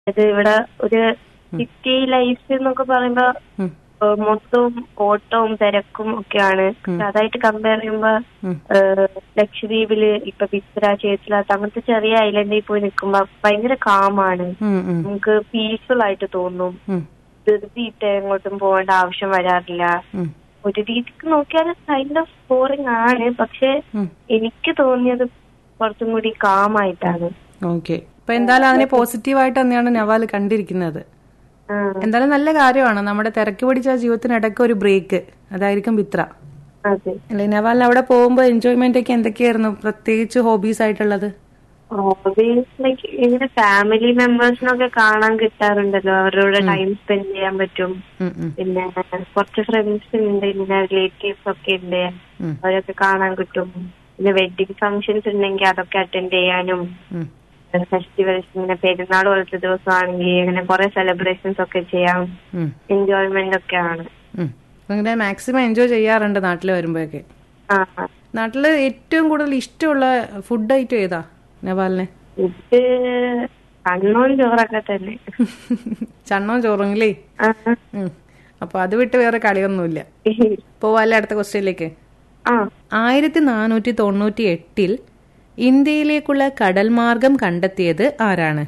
ഇത് ഇവിടെ ഒരു സിറ്റി ലൈഫ് എന്നൊക്കെ പറയുമ്പോ ഉം. ഏഹ് മൊത്തവും ഓട്ടവും തിരക്കും ഒക്കെയാണ് പക്ഷെ അതായിട്ട് കമ്പയർ ചെയ്യുമ്പോ ഉം. ഏഹ് ലക്ഷദ്വീപില് ഇപ്പൊ ബിസ്ര ചേച്ചിലാത്ത അങ്ങനത്തെ ചെറിയ ഐലൻഡിൽ പോയി നിൽക്കുമ്പോ ഭയങ്കര കാമാണ് ഉം, ഉം, നമുക്ക് പീസ്ഫുൾ ആയിട്ട് തോന്നും ഉം, ധൃതിയിട്ട് എങ്ങോട്ടും പോകേണ്ട ആവശ്യം വരാറില്ല ഉം, ഒരു രീതിക്ക് നോക്കിയാൽ കൈൻഡ് ഓഫ് ബോറിംഗ് ആണ് പക്ഷെ ഉം. എനിക്ക് തോന്നിയത് കുറച്ചും കൂടി കാമായിട്ടാണ് ഓക്കെ അപ്പൊ എന്തായാലും അതിനെ പോസിറ്റീവായിട്ട് തന്നെയാണ് നവാൽ കണ്ടിരിക്കുന്നത് ആ, എന്തായാലും നല്ല കാര്യമാണ് നമ്മുടെ തിരക്ക് പിടിച്ച ജീവിതത്തിനിടയ്ക്ക് ഒരു ബ്രേക്ക് അതായിരിക്കും ബിത്ര അതെ അല്ലെ നവാലിന് അവിടെ പോകുമ്പോൾ എൻജോയ്മെന്റ് ഒക്കെ എന്തൊക്കെയായിരുന്നു പ്രത്യേകിച്ച് ഹോബീസ് ആയിട്ടുള്ളത് ഹോബീസ് ലൈക്ക് ഇങ്ങനെ ഫാമിലി മെമ്പേഴ്സിനൊക്കെ കാണാൻ കിട്ടാറുണ്ടല്ലോ അവരുടെ ടൈം സ്പെൻഡ് ചെയ്യാൻ പറ്റും ഉം, ഉം, പിന്നെ കുറച്ച് ഫ്രണ്ട്സ് ഉണ്ട് പിന്നെ റിലേറ്റീവ്സ് ഒക്കെ ഉണ്ട് ഉം. അവരൊക്കെ കാണാൻ കിട്ടും പിന്നെ വെഡിങ് ഫംഗ്ഷൻസ് ഉണ്ടെങ്കിൽ അതൊക്കെ അറ്റൻഡ് ചെയ്യാനും ഉം. ഫെസ്റ്റിവൽസ് ഇങ്ങനെ പെരുന്നാൾ പോലത്തെ ദിവസമാണെങ്കിൽ ഇങ്ങനെ കുറെ സെലിബ്രേഷൻസ് ഒക്കെ ചെയ്യാം ഉം, എൻജോയ്മെന്റ് ഒക്കെ ആണ് ഉം. അങ്ങനെ മാക്സിമം എൻജോയ് ചെയ്യാറുണ്ട് നാട്ടിൽ വരുമ്പോഴൊക്കെ ആ നാട്ടില് ഏറ്റവും കൂടുതൽ ഇഷ്ടമുള്ള ഫുഡ് ഐറ്റം ഏതാ നവാലിന് ഇത് കണ്ണൂർ ചോറൊക്കെ തന്നെ ചണ്ണവും ചോറുമില്ലേ ആ. ഉം. അപ്പൊ അത് വിട്ട് വേറെ കളിയൊന്നുമില്ല പോവാല്ലേ അടുത്ത ക്വസ്റ്റ്യനിലേക്ക് ആ ആയിരത്തി നാനൂറ്റി തൊണ്ണൂറ്റി എട്ടിൽ ഇന്ത്യയിലേക്കുള്ള കടൽ മാർഗം കണ്ടെത്തിയത് ആരാണ്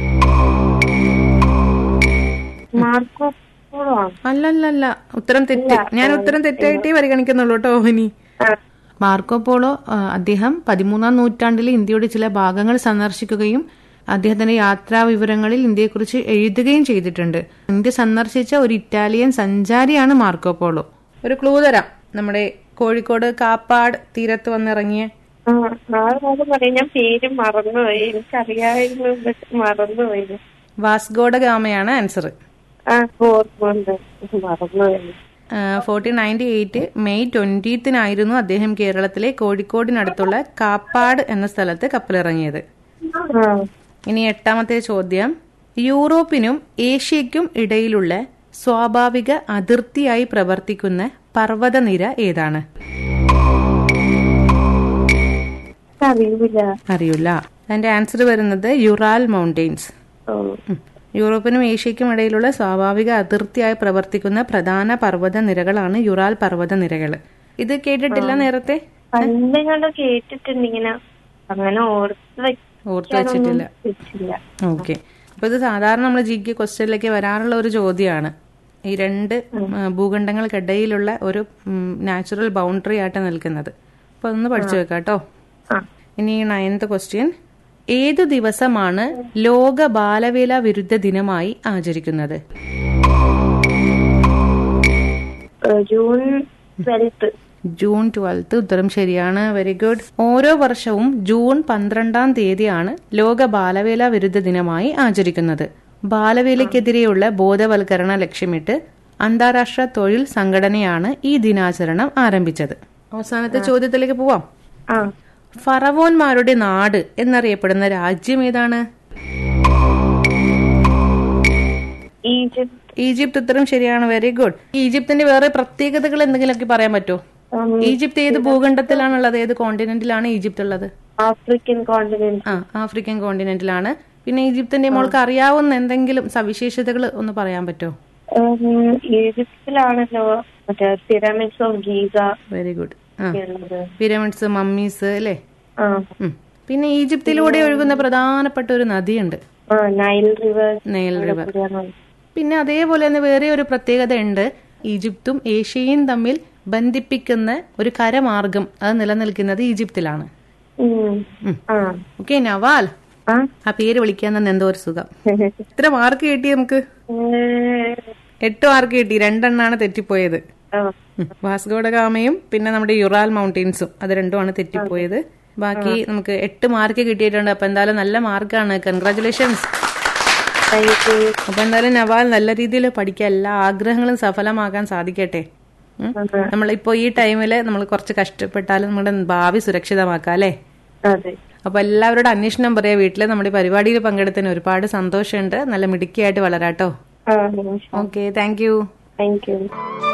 മാർക്കോ പോളോ ആണ്. അല്ലല്ലല്ല ഉത്തരം തെറ്റ് ഞാൻ ഉത്തരം തെറ്റായിട്ടേ പരിഗണിക്കുന്നുള്ളൂ കേട്ടോ ഇനി ആ. മാർക്കോ പോളോ ആ, അദ്ദേഹം പതിമൂന്നാം നൂറ്റാണ്ടിൽ ഇന്ത്യയുടെ ചില ഭാഗങ്ങൾ സന്ദർശിക്കുകയും അദ്ദേഹത്തിന്റെ യാത്രാ വിവരങ്ങളിൽ ഇന്ത്യയെക്കുറിച്ച് എഴുതുകയും ചെയ്തിട്ടുണ്ട് ഇന്ത്യ സന്ദർശിച്ച ഒരു ഇറ്റാലിയൻ സഞ്ചാരിയാണ് മാർക്കോ പോളോ ഒരു ക്ലൂ തരാം നമ്മുടെ കോഴിക്കോട് കാപ്പാട് തീരത്ത് വന്നിറങ്ങിയ ആ നാളെ നാളെ പറയാം ഞാൻ പേര് മറന്നുപോയി എനിക്കറിയാമായിരുന്നു but മറന്നുപോയി വാസ്കോഡ ഗാമയാണ് ആൻസർ ആ ഓർമ്മയുണ്ട് മറന്നുപോയി ഫോർട്ടീൻ നയൻറ്റി എയ്റ്റ് മെയ് ട്വന്റീത്തിനായിരുന്നു അദ്ദേഹം കേരളത്തിലെ കോഴിക്കോടിനടുത്തുള്ള കാപ്പാട് എന്ന സ്ഥലത്ത് കപ്പലിറങ്ങിയത് ആ ഇനി എട്ടാമത്തെ ചോദ്യം യൂറോപ്പിനും ഏഷ്യയ്ക്കും ഇടയിലുള്ള സ്വാഭാവിക അതിർത്തിയായി പ്രവർത്തിക്കുന്ന പർവ്വതനിര ഏതാണ് അറിയില്ല അറിയില്ല അതിന്റെ ആൻസർ വരുന്നത് യുറാൽ മൗണ്ടെയ്ൻസ് ഓ ഉം. യൂറോപ്പിനും ഏഷ്യയ്ക്കും ഇടയിലുള്ള സ്വാഭാവിക അതിർത്തിയായി പ്രവർത്തിക്കുന്ന പ്രധാന പർവ്വത നിരകളാണ് യുറാൽ പർവ്വത നിരകൾ ഇത് കേട്ടിട്ടില്ല നേരത്തെ പണ്ട് കണ്ട് കേട്ടിട്ടുണ്ട് ഇങ്ങനെ അങ്ങനെ ഓർത്ത് ഓർത്തു വെച്ചിട്ടില്ല വെച്ചില്ല ഓക്കെ അപ്പൊ ഇത് സാധാരണ നമ്മൾ ജി കെ ക്വസ്റ്റ്യനിലേക്ക് വരാറുള്ള ഒരു ചോദ്യമാണ് ഈ രണ്ട് ആ, ഭൂഖണ്ഡങ്ങൾക്കിടയിലുള്ള ഒരു നാച്ചുറൽ ബൗണ്ടറി ആയിട്ട് നിൽക്കുന്നത് അപ്പൊ അതൊന്ന് പഠിച്ചു വെക്കാം കേട്ടോ ആ ഇനി നയൻത് ക്വസ്റ്റ്യൻ ഏതു ദിവസമാണ് ലോക ബാലവേല വിരുദ്ധ ദിനമായി ആചരിക്കുന്നത് ഏഹ് ജൂൺ ട്വൽത്ത് ജൂൺ ട്വൽത്ത് ഉത്തരം ശരിയാണ് വെരി ഗുഡ് ഓരോ വർഷവും ജൂൺ പന്ത്രണ്ടാം തീയതിയാണ് ലോക ബാലവേല വിരുദ്ധ ദിനമായി ആചരിക്കുന്നത് ബാലവേലയ്ക്കെതിരെയുള്ള ബോധവൽക്കരണ ലക്ഷ്യമിട്ട് അന്താരാഷ്ട്ര തൊഴിൽ സംഘടനയാണ് ഈ ദിനാചരണം ആരംഭിച്ചത് അവസാനത്തെ ചോദ്യത്തിലേക്ക് പോവാം ആ ഫറവോന്മാരുടെ നാട് എന്നറിയപ്പെടുന്ന രാജ്യം ഏതാണ് ഈജിപ്ത് ഈജിപ്ത് ഉത്തരം ശരിയാണ് വെരി ഗുഡ് ഈജിപ്തിന്റെ വേറെ പ്രത്യേകതകൾ എന്തെങ്കിലുമൊക്കെ പറയാൻ പറ്റുമോ ഉം, ഈജിപ്ത് ഏത് ഭൂഖണ്ഡത്തിലാണുള്ളത് ഏത് കോണ്ടിനെന്റിലാണ് ഈജിപ്ത് ഉള്ളത് ആഫ്രിക്കൻ കോണ്ടിനെന്റ് ആ ആഫ്രിക്കൻ കോണ്ടിനെന്റിലാണ് പിന്നെ ഈജിപ്തിന്റെ മോൾക്ക് അറിയാവുന്ന എന്തെങ്കിലും സവിശേഷതകൾ ഒന്ന് പറയാൻ പറ്റുമോ ഉം, ഈജിപ്തിലാണല്ലോ മറ്റേ pyramids of Giza very good ആ ഉള്ളത് പിരമിഡ്സ് മമ്മീസ് അല്ലേ ആ ഉം. പിന്നെ ഈജിപ്തിലൂടെ ഒഴുകുന്ന പ്രധാനപ്പെട്ട ഒരു നദിയുണ്ട് ആ നൈൽ റിവർ നെയിൽ റിവർ പിന്നെ അതേപോലെ തന്നെ വേറെ ഒരു പ്രത്യേകത ഉണ്ട് ഈജിപ്തും ഏഷ്യയും തമ്മിൽ ബന്ധിപ്പിക്കുന്ന ഒരു കരമാർഗം അത് നിലനിൽക്കുന്നത് ഈജിപ്തിലാണ് ഉം. ആ ഓക്കെ നവാൽ ആ ആ പേര് വിളിക്കാൻ തന്നെ എന്തോ ഒരു സുഖം എത്ര മാർക്ക് കിട്ടി നമുക്ക് ഏഹ്, എട്ട് മാർക്ക് കിട്ടി രണ്ടെണ്ണാണ് തെറ്റിപ്പോയത് ആ, ഉം. വാസ്കോഡഗാമയും പിന്നെ നമ്മുടെ യുറാൽ മൗണ്ടെയിൻസും അത് രണ്ടുമാണ് തെറ്റിപ്പോയത് ബാക്കി നമുക്ക് എട്ട് മാർക്ക് കിട്ടിയിട്ടുണ്ട് അപ്പൊ എന്തായാലും നല്ല മാർക്കാണ് കൺഗ്രാചുലേഷൻസ് thank you. അപ്പൊ എന്തായാലും നവാൽ നല്ല രീതിയിൽ പഠിക്കുക എല്ലാ ആഗ്രഹങ്ങളും സഫലമാക്കാൻ സാധിക്കട്ടെ ഉം. നമ്മളിപ്പോ ഈ ടൈമില് നമ്മൾ കുറച്ച് കഷ്ടപ്പെട്ടാലും നമ്മുടെ ഭാവി സുരക്ഷിതമാക്കാം അല്ലേ അതെ അപ്പൊ എല്ലാവരോടും അന്വേഷണം പറയാ വീട്ടില് നമ്മുടെ ഈ പരിപാടിയിൽ പങ്കെടുത്തതിന് ഒരുപാട് സന്തോഷമുണ്ട് നല്ല മിടുക്കിയായിട്ട് വളരാട്ടോ ആ okay thank you thank U